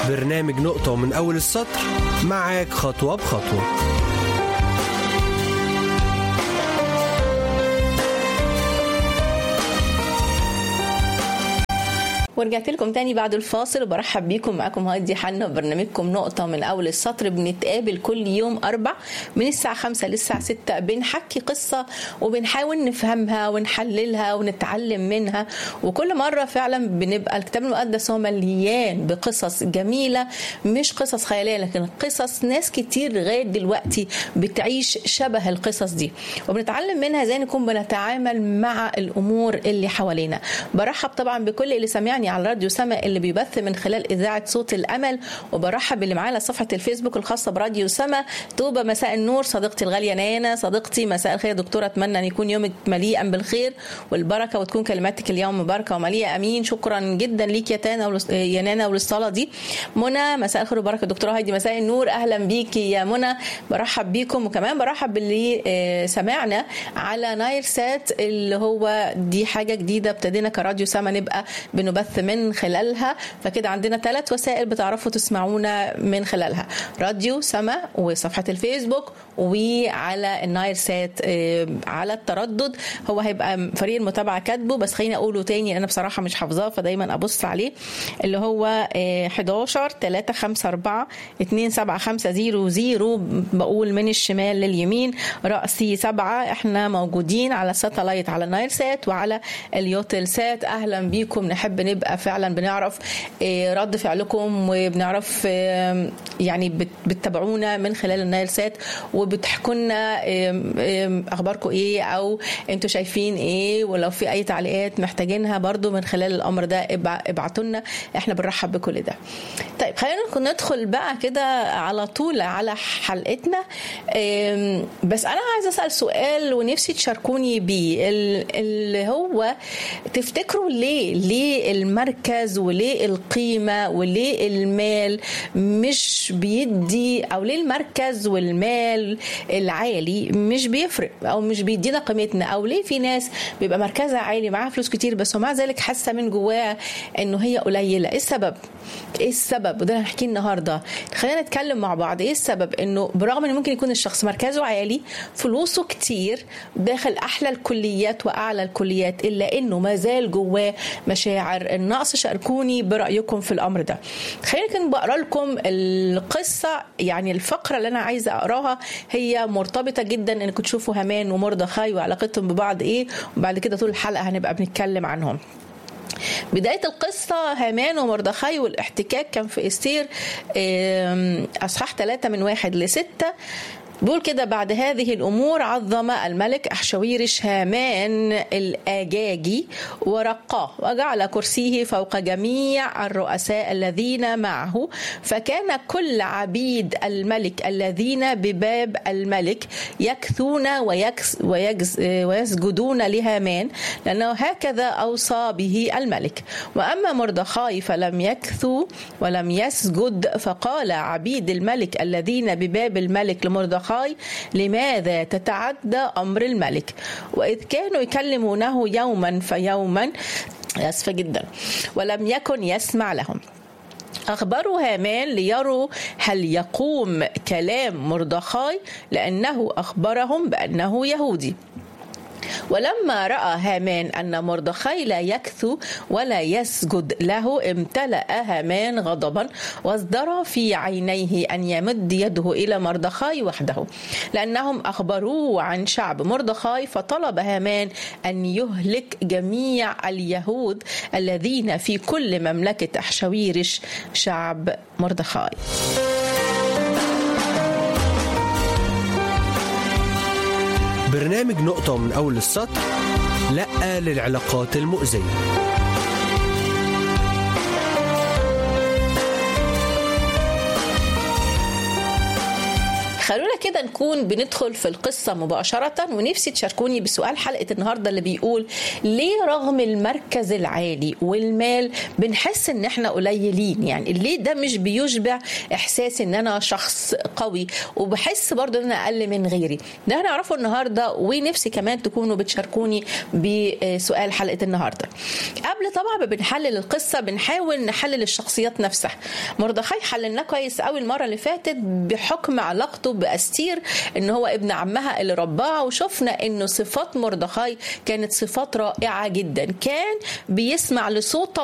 برنامج نقطة من أول السطر معاك خطوة بخطوة ورجعت لكم تاني بعد الفاصل وبرحب بيكم معاكم هادي حنا في برنامجكم نقطة من أول السطر بنتقابل كل يوم أربع من الساعة خمسة للساعة ستة بنحكي قصة وبنحاول نفهمها ونحللها ونتعلم منها وكل مرة فعلا بنبقى الكتاب المقدس هو مليان بقصص جميلة مش قصص خيالية لكن قصص ناس كتير لغاية دلوقتي بتعيش شبه القصص دي وبنتعلم منها ازاي نكون بنتعامل مع الأمور اللي حوالينا برحب طبعا بكل اللي سمعني على راديو سما اللي بيبث من خلال اذاعه صوت الامل وبرحب باللي معانا على صفحه الفيسبوك الخاصه براديو سما توبه مساء النور صديقتي الغاليه نانا صديقتي مساء الخير دكتوره اتمنى ان يكون يومك مليئا بالخير والبركه وتكون كلماتك اليوم مباركه ومليئه امين شكرا جدا ليك يا تانا ولس... يا نانا وللصلاه دي منى مساء الخير وبركه دكتوره هايدي مساء النور اهلا بيكي يا منى برحب بيكم وكمان برحب باللي آه، سمعنا على نايل سات اللي هو دي حاجه جديده ابتدينا كراديو سما نبقى بنبث من خلالها فكده عندنا ثلاث وسائل بتعرفوا تسمعونا من خلالها راديو سما وصفحه الفيسبوك وعلى النايل سات آه، على التردد هو هيبقى فريق المتابعه كاتبه بس خليني اقوله تاني انا بصراحه مش حافظاه فدايما ابص عليه اللي هو آه، 11 3 5 4 2 7 5 0 0 بقول من الشمال لليمين رأسي سبعة احنا موجودين على ساتلايت على نايل سات وعلى اليوتل سات اهلا بيكم نحب نبقى فعلا بنعرف آه، رد فعلكم وبنعرف آه، يعني بت- بتتابعونا من خلال النايل سات وبتحكوا لنا آم، آم، اخباركم ايه او انتوا شايفين ايه ولو في اي تعليقات محتاجينها برضو من خلال الامر ده ابع- ابعتوا لنا احنا بنرحب بكل ده طيب خلينا ندخل بقى كده على طول على حلقتنا آم، بس انا عايزه اسال سؤال ونفسي تشاركوني بيه ال- اللي هو تفتكروا ليه ليه المركز وليه القيمه وليه المال مش بيدي او ليه المركز والمال العالي مش بيفرق او مش بيدينا قيمتنا او ليه في ناس بيبقى مركزها عالي معاها فلوس كتير بس ومع ذلك حاسه من جواها انه هي قليله ايه السبب ايه السبب وده اللي هنحكيه النهارده خلينا نتكلم مع بعض ايه السبب انه برغم ان ممكن يكون الشخص مركزه عالي فلوسه كتير داخل احلى الكليات واعلى الكليات الا انه ما زال جواه مشاعر النقص شاركوني برايكم في الامر ده خلينا كده بقرا لكم القصه يعني الفقره اللي انا عايزه اقراها هي مرتبطه جدا انكم تشوفوا هامان ومردخاي وعلاقتهم ببعض ايه وبعد كده طول الحلقه هنبقى بنتكلم عنهم بداية القصة هامان ومردخاي والاحتكاك كان في استير آم، أصحاح ثلاثة من واحد لستة بيقول كده بعد هذه الأمور عظم الملك أحشويرش هامان الآجاجي ورقاه وجعل كرسيه فوق جميع الرؤساء الذين معه فكان كل عبيد الملك الذين بباب الملك يكثون ويكس ويجز ويسجدون لهامان لأنه هكذا أوصى به الملك وأما مردخاي فلم يكثو ولم يسجد فقال عبيد الملك الذين بباب الملك لمردخاي لماذا تتعدى أمر الملك وإذ كانوا يكلمونه يوما فيوما أسفة جدا ولم يكن يسمع لهم أخبروا هامان ليروا هل يقوم كلام مردخاي لأنه أخبرهم بأنه يهودي ولما راى هامان ان مردخاي لا يكثو ولا يسجد له امتلا هامان غضبا وازدرى في عينيه ان يمد يده الى مردخاي وحده لانهم اخبروه عن شعب مردخاي فطلب هامان ان يهلك جميع اليهود الذين في كل مملكه احشويرش شعب مردخاي برنامج نقطة من أول السطر لأ للعلاقات المؤذية خلونا كده نكون بندخل في القصة مباشرة ونفسي تشاركوني بسؤال حلقة النهاردة اللي بيقول ليه رغم المركز العالي والمال بنحس ان احنا قليلين يعني ليه ده مش بيشبع احساس ان انا شخص قوي وبحس برضو ان انا اقل من غيري ده هنعرفه النهاردة ونفسي كمان تكونوا بتشاركوني بسؤال حلقة النهاردة قبل طبعا ما بنحلل القصة بنحاول نحلل الشخصيات نفسها مردخاي حللناه كويس قوي المرة اللي فاتت بحكم علاقته بأستير ان هو ابن عمها اللي رباها وشفنا انه صفات مردخاي كانت صفات رائعة جدا كان بيسمع لصوت